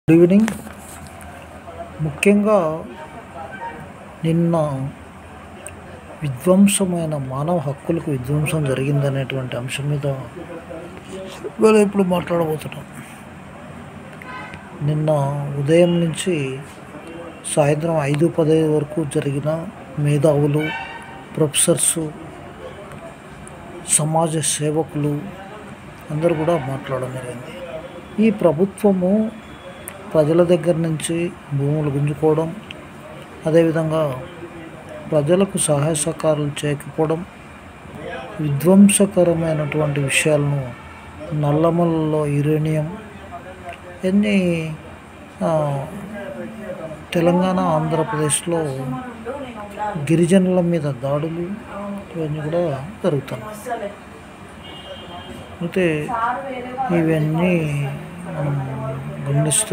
good evening ముఖ్యంగా నిన్న విధ్వంసమైన మానవ హక్కులకు విధ్వంసం జరిగిందనేటువంటి అంశం మీద ఇవాళ ఇప్పుడు మాట్లాడబోతున్నాం నిన్న ఉదయం నుంచి సాయంత్రం ఐదు పదహైదు వరకు జరిగిన మేధావులు ప్రొఫెసర్స్ సమాజ సేవకులు అందరూ కూడా మాట్లాడడం జరిగింది ఈ ప్రభుత్వము ప్రజల దగ్గర నుంచి భూములు గుంజుకోవడం అదేవిధంగా ప్రజలకు సహాయ సహకారాలు చేయకపోవడం విధ్వంసకరమైనటువంటి విషయాలను నల్లమలలో యురేనియం ఎన్ని ఆ, తెలంగాణ ఆంధ్రప్రదేశ్లో గిరిజనుల మీద దాడులు ఇవన్నీ కూడా జరుగుతున్నాయి అయితే ఇవన్నీ మనం గమనిస్తే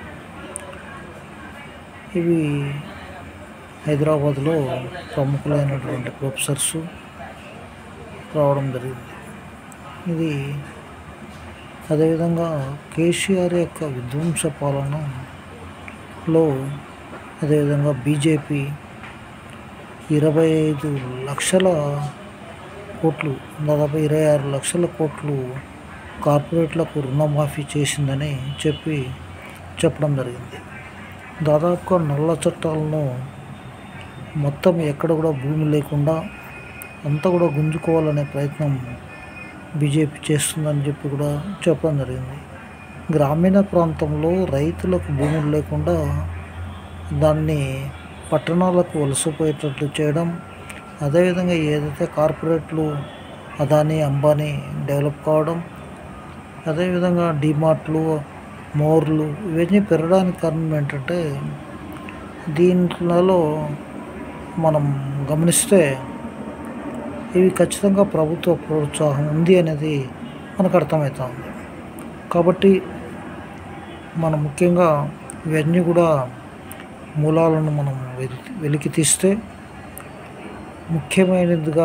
ఇవి హైదరాబాద్లో ప్రముఖులైనటువంటి ప్రొఫెసర్స్ రావడం జరిగింది ఇది అదేవిధంగా కేసీఆర్ యొక్క విధ్వంస పాలనలో అదేవిధంగా బీజేపీ ఇరవై ఐదు లక్షల కోట్లు దాదాపు ఇరవై ఆరు లక్షల కోట్లు కార్పొరేట్లకు రుణమాఫీ చేసిందని చెప్పి చెప్పడం జరిగింది దాదాపుగా నల్ల చట్టాలను మొత్తం ఎక్కడ కూడా భూమి లేకుండా అంతా కూడా గుంజుకోవాలనే ప్రయత్నం బీజేపీ చేస్తుందని చెప్పి కూడా చెప్పడం జరిగింది గ్రామీణ ప్రాంతంలో రైతులకు భూములు లేకుండా దాన్ని పట్టణాలకు వలసపోయేటట్లు చేయడం అదేవిధంగా ఏదైతే కార్పొరేట్లు అదానీ అంబానీ డెవలప్ కావడం అదేవిధంగా డిమార్ట్లు మోర్లు ఇవన్నీ పెరగడానికి కారణం ఏంటంటే దీంట్లో మనం గమనిస్తే ఇవి ఖచ్చితంగా ప్రభుత్వ ప్రోత్సాహం ఉంది అనేది మనకు అర్థమవుతుంది కాబట్టి మనం ముఖ్యంగా ఇవన్నీ కూడా మూలాలను మనం వెలికి వెలికి తీస్తే ముఖ్యమైనదిగా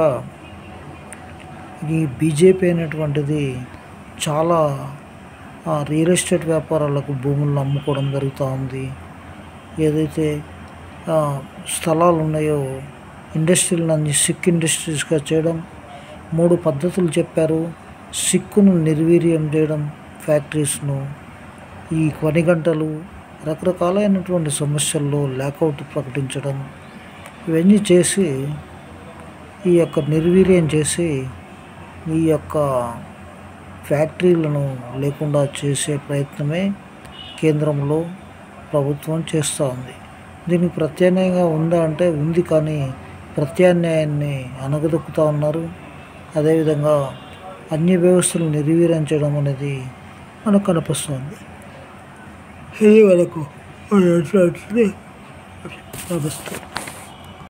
ఈ బీజేపీ అనేటువంటిది చాలా ఆ, రియల్ ఎస్టేట్ వ్యాపారాలకు భూములను అమ్ముకోవడం జరుగుతూ ఉంది ఏదైతే ఆ, స్థలాలు ఉన్నాయో ఇండస్ట్రీలను అన్ని సిక్ ఇండస్ట్రీస్గా చేయడం మూడు పద్ధతులు చెప్పారు సిక్కును నిర్వీర్యం చేయడం ఫ్యాక్టరీస్ను ఈ పని గంటలు రకరకాలైనటువంటి సమస్యల్లో లేకౌట్ ప్రకటించడం ఇవన్నీ చేసి ఈ యొక్క నిర్వీర్యం చేసి ఈ యొక్క ఫ్యాక్టరీలను లేకుండా చేసే ప్రయత్నమే కేంద్రంలో ప్రభుత్వం చేస్తూ ఉంది దీనికి ప్రత్యామ్నాయంగా ఉందా అంటే ఉంది కానీ ప్రత్యామ్నాయాన్ని అనగదొక్కుతూ ఉన్నారు అదేవిధంగా అన్ని వ్యవస్థలు నిర్వీర్యం చేయడం అనేది మనకు కనిపిస్తుంది ఇది మనకు నమస్తే